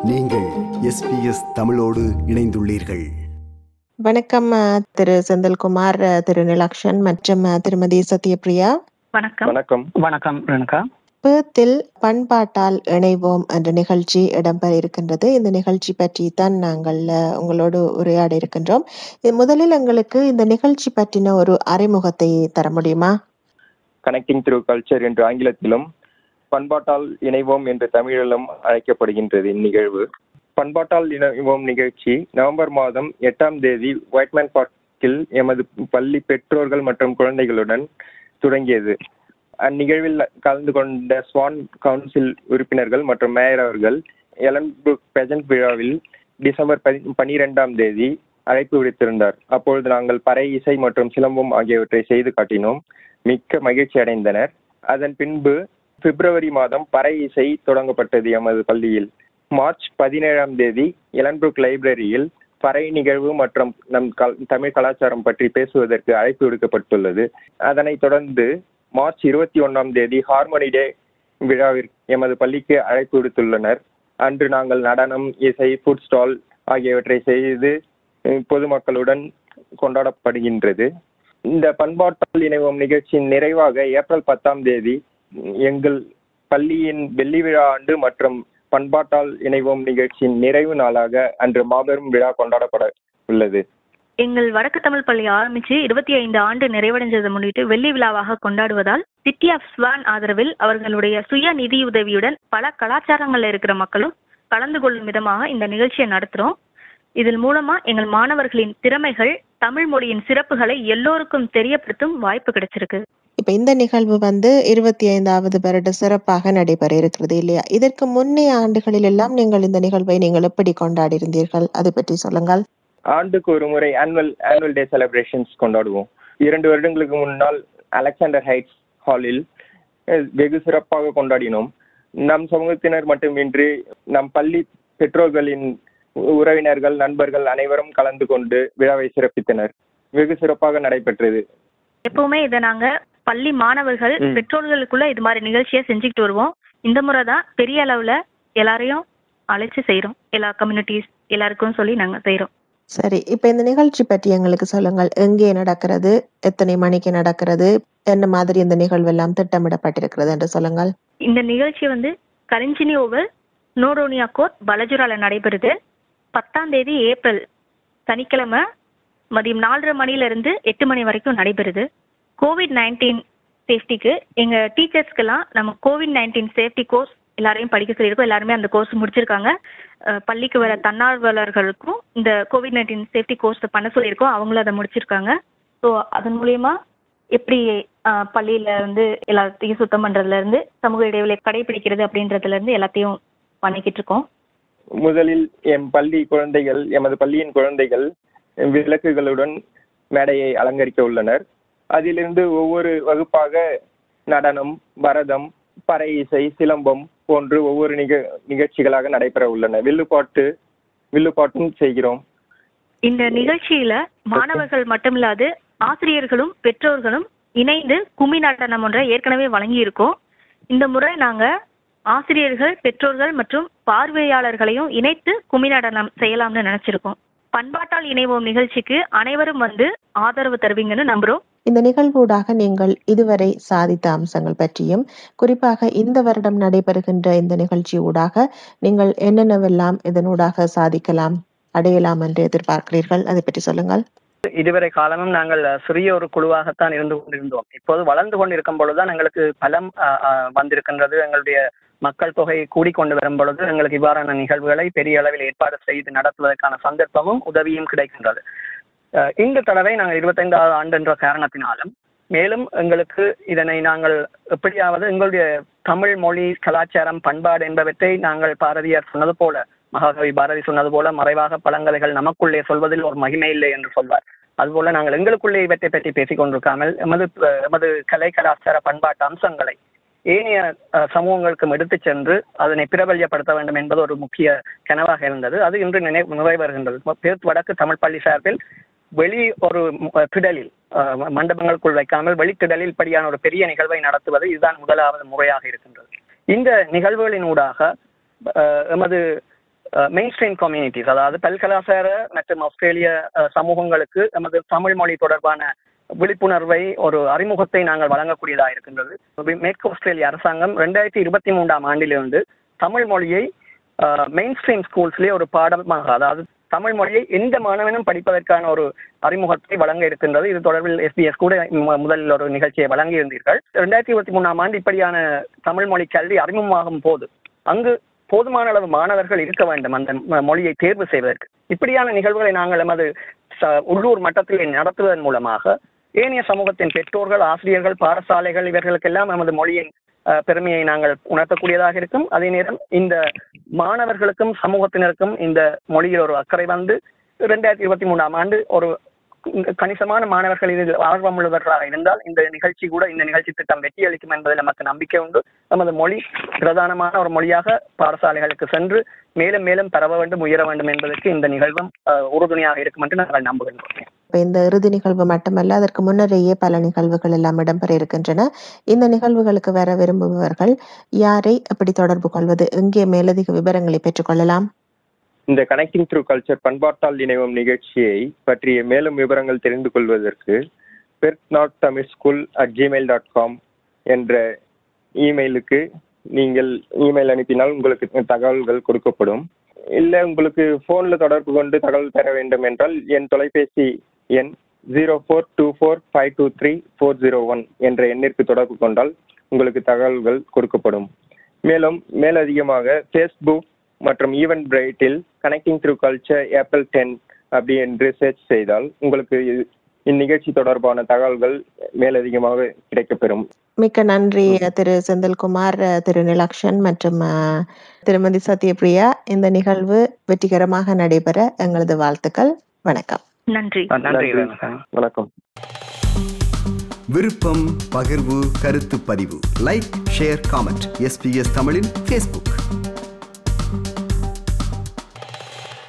நீங்கள் எஸ்பிஎஸ் தமிழோடு இணைந்துள்ளீர்கள் வணக்கம் அஹ், திரு செந்தில்குமார் அஹ், திரு நிலாக்ஷன் மற்றும் அஹ், திருமதி சத்யபிரியா வணக்கம் வணக்கம் வணக்கம் ரேணுகா பேர்த்தில் பண்பாட்டால் இணைவோம் என்ற நிகழ்ச்சி இடம்பெற இருக்கின்றது இந்த நிகழ்ச்சி பற்றி தான் நாங்கள் அஹ், உங்களோடு உரையாட இருக்கின்றோம் இது முதலில் எங்களுக்கு இந்த நிகழ்ச்சி பற்றின ஒரு அறிமுகத்தை தர முடியுமா கனெக்டிங் த்ரூ கல்ச்சர் என்று ஆங்கிலத்திலும் பண்பாட்டால் இணைவோம் என்று தமிழிலும் அழைக்கப்படுகின்றது இந்நிகழ்வு பண்பாட்டால் இணைவோம் நிகழ்ச்சி நவம்பர் மாதம் எட்டாம் தேதி ஒயிட்மேன் பார்க்கில் எமது பள்ளி பெற்றோர்கள் மற்றும் குழந்தைகளுடன் தொடங்கியது அந்நிகழ்வில் கலந்து கொண்ட ஸ்வான் கவுன்சில் உறுப்பினர்கள் மற்றும் மேயர் அவர்கள் எலன்புக் பெஜன்ட் விழாவில் டிசம்பர் பதி- பனிரெண்டாம் தேதி அழைப்பு விடுத்திருந்தார் அப்பொழுது நாங்கள் பறை இசை மற்றும் சிலம்பம் ஆகியவற்றை செய்து காட்டினோம் மிக்க மகிழ்ச்சி அடைந்தனர் அதன் பின்பு பிப்ரவரி மாதம் பறை இசை தொடங்கப்பட்டது எமது பள்ளியில் மார்ச் பதினேழாம் தேதி எலன்புக் லைப்ரரியில் பறை நிகழ்வு மற்றும் நம் கல் தமிழ் கலாச்சாரம் பற்றி பேசுவதற்கு அழைப்பு விடுக்கப்பட்டுள்ளது அதனைத் தொடர்ந்து மார்ச் இருபத்தி ஒன்றாம் தேதி ஹார்மோனி டே விழாவிற்கு எமது பள்ளிக்கு அழைப்பு விடுத்துள்ளனர் அன்று நாங்கள் நடனம் இசை ஃபுட் ஸ்டால் ஆகியவற்றை செய்து அஹ், பொதுமக்களுடன் கொண்டாடப்படுகின்றது இந்த பண்பாட்டால் இணைவோம் நிகழ்ச்சியின் நிறைவாக ஏப்ரல் பத்தாம் தேதி எங்கள் பள்ளியின் வெள்ளி விழா ஆண்டு மற்றும் பண்பாட்டால் இணைவோம் நிகழ்ச்சியின் நிறைவு நாளாக அன்று மாபெரும் விழா கொண்டாடப்பட உள்ளது எங்கள் வடக்கு தமிழ் பள்ளி ஆரம்பிச்சு இருபத்தி ஐந்து ஆண்டு நிறைவடைஞ்சதை முன்னிட்டு வெள்ளி விழாவாக கொண்டாடுவதால் சிட்டி ஆஃப் ஸ்வான் ஆதரவில் அவர்களுடைய சுய நிதியுதவியுடன் பல கலாச்சாரங்கள்ல இருக்கிற மக்களும் கலந்து கொள்ளும் விதமாக இந்த நிகழ்ச்சியை நடத்துறோம் இதன் மூலமா எங்கள் மாணவர்களின் திறமைகள் தமிழ் மொழியின் சிறப்புகளை எல்லோருக்கும் தெரியப்படுத்தும் வாய்ப்பு கிடைச்சிருக்கு இப்ப இந்த நிகழ்வு வந்து இருபத்தி ஐந்தாவது வருட சிறப்பாக நடைபெற இருக்கிறது இல்லையா இதற்கு முன்னைய ஆண்டுகளில் எல்லாம் நீங்கள் இந்த நிகழ்வை நீங்கள் எப்படி கொண்டாடி இருந்தீர்கள் அதை பற்றி சொல்லுங்கள் ஆண்டுக்கு ஒரு முறை ஆனுவல் ஆனுவல் டே செலிப்ரேஷன்ஸ் கொண்டாடுவோம் இரண்டு வருடங்களுக்கு முன்னால் அலெக்சாண்டர் ஹைட்ஸ் ஹாலில் அஹ், வெகு சிறப்பாக கொண்டாடினோம் நம் சமூகத்தினர் மட்டுமின்றி நம் பள்ளி பெற்றோர்களின் உறவினர்கள் நண்பர்கள் அனைவரும் கலந்து கொண்டு விழாவை சிறப்பித்தனர் வெகு சிறப்பாக நடைபெற்றது எப்பவுமே இதை நாங்க பள்ளி மாணவர்கள் ம். பெற்றோர்களுக்குள்ள இது மாதிரி நிகழ்ச்சியை செஞ்சுக்கிட்டு வருவோம் இந்த முறை தான் பெரிய அளவுல எல்லாரையும் அழைச்சு செய்றோம் எல்லா கம்யூனிட்டிஸ் எல்லாருக்கும் சொல்லி நாங்க செய்றோம் சரி இப்ப இந்த நிகழ்ச்சி பற்றி எங்களுக்கு சொல்லுங்கள் எங்கே நடக்கிறது எத்தனை மணிக்கு நடக்கிறது என்ன மாதிரி இந்த நிகழ்வு எல்லாம் திட்டமிடப்பட்டிருக்கிறது என்று சொல்லுங்கள் இந்த நிகழ்ச்சி வந்து கரிஞ்சினி ஓவல் நோரோனியா கோட் பலஜுரால நடைபெறுது பத்தாம் தேதி ஏப்ரல் சனிக்கிழமை மதியம் நாலரை மணில இருந்து எட்டு மணி வரைக்கும் நடைபெறுது கோவிட் நைன்டீன் சேஃப்டிக்கு எங்க டீச்சர்ஸ்க்கெல்லாம் நம்ம கோவிட் நைன்டீன் சேஃப்டி கோர்ஸ் எல்லாரையும் படிக்க சொல்லியிருக்கோம் எல்லாருமே அந்த கோர்ஸ் முடிச்சிருக்காங்க அஹ் பள்ளிக்கு வர தன்னார்வலர்களுக்கும் இந்த கோவிட் நைன்டீன் சேஃப்டி கோர்ஸ் பண்ண சொல்லியிருக்கோம் அவங்களும் அதை முடிச்சிருக்காங்க ஸோ அதன் மூலியமா எப்படி அஹ், பள்ளியில வந்து எல்லாத்தையும் சுத்தம் பண்றதுல இருந்து சமூக இடைவெளி கடைபிடிக்கிறது அப்படின்றதுல இருந்து எல்லாத்தையும் பண்ணிக்கிட்டு இருக்கோம் முதலில் எம் பள்ளி குழந்தைகள் எமது பள்ளியின் குழந்தைகள் விளக்குகளுடன் மேடையை அலங்கரிக்க உள்ளனர் அதிலிருந்து ஒவ்வொரு வகுப்பாக நடனம் பரதம் பறை இசை சிலம்பம் போன்று ஒவ்வொரு நிக நிகழ்ச்சிகளாக நடைபெற உள்ளன வில்லுப்பாட்டு வில்லுப்பாட்டும் செய்கிறோம் இந்த நிகழ்ச்சியில மாணவர்கள் மட்டுமில்லாது ஆசிரியர்களும் பெற்றோர்களும் இணைந்து கும்மி நடனம் ஒன்றை ஏற்கனவே வழங்கி இருக்கோம் இந்த முறை நாங்க ஆசிரியர்கள் பெற்றோர்கள் மற்றும் பார்வையாளர்களையும் இணைத்து கும்மி நடனம் செய்யலாம்னு நினைச்சிருக்கோம் பண்பாட்டால் இணைவோம் நிகழ்ச்சிக்கு அனைவரும் வந்து ஆதரவு தருவீங்கன்னு நம்புறோம் இந்த நிகழ்வூடாக நீங்கள் இதுவரை சாதித்த அம்சங்கள் பற்றியும் குறிப்பாக இந்த வருடம் நடைபெறுகின்ற இந்த நிகழ்ச்சி ஊடாக நீங்கள் என்னென்னவெல்லாம் இதனூடாக சாதிக்கலாம் அடையலாம் என்று எதிர்பார்க்கிறீர்கள் அதை பற்றி சொல்லுங்கள் இதுவரை காலமும் நாங்கள் சிறிய ஒரு குழுவாகத்தான் இருந்து கொண்டிருந்தோம் இப்போது வளர்ந்து கொண்டிருக்கும் பொழுதுதான் எங்களுக்கு பலம் அஹ், அஹ், வந்திருக்கின்றது எங்களுடைய மக்கள் தொகை கூடிக்கொண்டு வரும் பொழுது எங்களுக்கு இவ்வாறான நிகழ்வுகளை பெரிய அளவில் ஏற்பாடு செய்து நடத்துவதற்கான சந்தர்ப்பமும் உதவியும் கிடைக்கின்றது அஹ், இந்த தடவை நாங்கள் இருபத்தைந்தாவது ஆண்டு என்ற காரணத்தினாலும் மேலும் எங்களுக்கு இதனை நாங்கள் எப்படியாவது எங்களுடைய தமிழ் மொழி கலாச்சாரம் பண்பாடு என்பவற்றை நாங்கள் பாரதியார் சொன்னது போல மகாகவி பாரதி சொன்னது போல மறைவாக பழங்கதைகள் நமக்குள்ளே சொல்வதில் ஒரு மகிமை இல்லை என்று சொல்வார் அதுபோல நாங்கள் எங்களுக்குள்ளே இவற்றை பற்றி பேசிக் கொண்டிருக்காமல் எமது அஹ், எமது கலை கலாச்சார பண்பாட்டு அம்சங்களை ஏனைய அஹ், சமூகங்களுக்கும் எடுத்துச் சென்று அதனை பிரபல்யப்படுத்த வேண்டும் என்பது ஒரு முக்கிய கனவாக இருந்தது அது இன்று நினை நிறைவேறுகின்றது பேர்த் வடக்கு தமிழ் பள்ளி சார்பில் வெளி ஒரு ம- திடலில் அஹ், மண்டபங்களுக்குள் வைக்காமல் வெளித்திடலில் இப்படியான ஒரு பெரிய நிகழ்வை நடத்துவது இதுதான் முதலாவது முறையாக இருக்கின்றது இந்த நிகழ்வுகளின் ஊடாக அஹ், எமது மெயின் ஸ்ட்ரீம் கம்யூனிட்டிஸ் அதாவது பல்கலாசார மற்றும் ஆஸ்திரேலிய அஹ், சமூகங்களுக்கு நமது தமிழ் மொழி தொடர்பான விழிப்புணர்வை ஒரு அறிமுகத்தை நாங்கள் வழங்கக்கூடியதாக இருக்கின்றது மேற்கு ஆஸ்திரேலிய அரசாங்கம் ரெண்டாயிரத்தி இருபத்தி மூன்றாம் ஆண்டிலிருந்து தமிழ் மொழியை மெயின் ஸ்ட்ரீம் ஸ்கூல்ஸ்லேயே ஒரு பாடமாக அதாவது தமிழ் மொழியை எந்த மாணவனும் படிப்பதற்கான ஒரு அறிமுகத்தை வழங்க இருக்கின்றது இது தொடர்பில் எஸ்பிஎஸ் கூட மு- முதலில் ஒரு நிகழ்ச்சியை வழங்கி இருந்தீர்கள் ரெண்டாயிரத்தி இருபத்தி மூணாம் ஆண்டு இப்படியான தமிழ் மொழி கல்வி அறிமுகமாகும் போது அங்கு போதுமான அளவு மாணவர்கள் இருக்க வேண்டும் அந்த ம- மொழியை தேர்வு செய்வதற்கு இப்படியான நிகழ்வுகளை நாங்கள் எமது ச- உள்ளூர் மட்டத்தில் நடத்துவதன் மூலமாக ஏனைய சமூகத்தின் பெற்றோர்கள் ஆசிரியர்கள் பாடசாலைகள் இவர்களுக்கெல்லாம் நமது மொழியின் அஹ், பெருமையை நாங்கள் உணர்த்தக்கூடியதாக இருக்கும் அதே நேரம் இந்த மாணவர்களுக்கும் சமூகத்தினருக்கும் இந்த மொழியில் ஒரு அக்கறை வந்து ரெண்டாயிரத்தி இருபத்தி மூணாம் ஆண்டு ஒரு கணிசமான மாணவர்கள் இதில் ஆர்வம் உள்ளவர்களாக இருந்தால் இந்த நிகழ்ச்சி கூட இந்த நிகழ்ச்சி திட்டம் வெற்றி அளிக்கும் என்பதில் நமக்கு நம்பிக்கை உண்டு நமது மொழி பிரதானமான ஒரு மொழியாக பாடசாலைகளுக்கு சென்று மேலும் மேலும் பரவ வேண்டும் உயர வேண்டும் என்பதற்கு இந்த நிகழ்வும் அஹ், உறுதுணையாக இருக்கும் என்று நாங்கள் நம்புகின்றோம் இப்ப இந்த இறுதி நிகழ்வு மட்டுமல்ல அதற்கு முன்னரேயே பல நிகழ்வுகள் எல்லாம் இடம்பெற இருக்கின்றன இந்த நிகழ்வுகளுக்கு வர விரும்புபவர்கள் யாரை எப்படி தொடர்பு கொள்வது எங்கே மேலதிக விவரங்களை பெற்றுக்கொள்ளலாம் இந்த கனெக்டிங் த்ரூ கல்ச்சர் பண்பாட்டால் இணைவும் நிகழ்ச்சியை பற்றிய மேலும் விவரங்கள் தெரிந்து கொள்வதற்கு பெர்த் நாட் Tamil school at Gmail dot com என்ற இமெயிலுக்கு நீங்கள் இமெயில் அனுப்பினால் உங்களுக்கு தகவல்கள் கொடுக்கப்படும் இல்லை உங்களுக்கு ஃபோனில் தொடர்பு கொண்டு தகவல் பெற வேண்டும் என்றால் என் தொலைபேசி எண் zero four two four five two three four zero one என்ற எண்ணிற்கு தொடர்பு கொண்டால் உங்களுக்கு தகவல்கள் கொடுக்கப்படும் மேலும் மேலதிகமாக ஃபேஸ்புக் மற்றும் ஈவென்ட் பிரைட்டில் connecting through culture April ten அப்படி என்று சர்ச் செய்தால் உங்களுக்கு இது- இந்நிகழ்ச்சி தொடர்பான தகவல்கள் மேலதிகமாக கிடைக்கப்பெறும் மிக்க நன்றி திரு செந்தில்குமார் திரு நிலக்ஷன் மற்றும் அஹ், திருமதி சத்யபிரியா இந்த நிகழ்வு வெற்றிகரமாக நடைபெற எங்களது வாழ்த்துக்கள் வணக்கம் நன்றி நன்றி நன்றி. வணக்கம் விருப்பம் பகிர்வு கருத்து பதிவு லைக் ஷேர் காமெண்ட் எஸ்பிஎஸ் தமிழின் ஃபேஸ்புக்